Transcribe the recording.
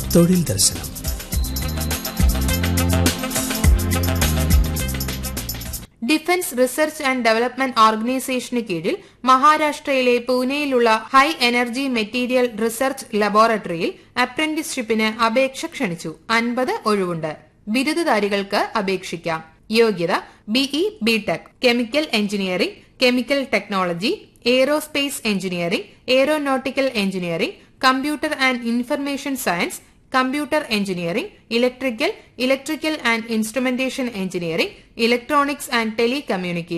തൊഴിൽ ദർശനം defence research and development ഓർഗനൈസേഷന് കീഴിൽ മഹാരാഷ്ട്രയിലെ പൂനെയിലുള്ള ഹൈ എനർജി മെറ്റീരിയൽ റിസർച്ച് ലബോറട്ടറിയിൽ അപ്രന്റീസ്ഷിപ്പിന് അപേക്ഷ ക്ഷണിച്ചു അൻപത് ഒഴിവുണ്ട് ബിരുദധാരികൾക്ക് അപേക്ഷിക്കാം യോഗ്യത BE B Tech chemical engineering chemical technology aerospace engineering aeronautical engineering computer and information science computer engineering electrical electrical and instrumentation engineering electronics and telecommunication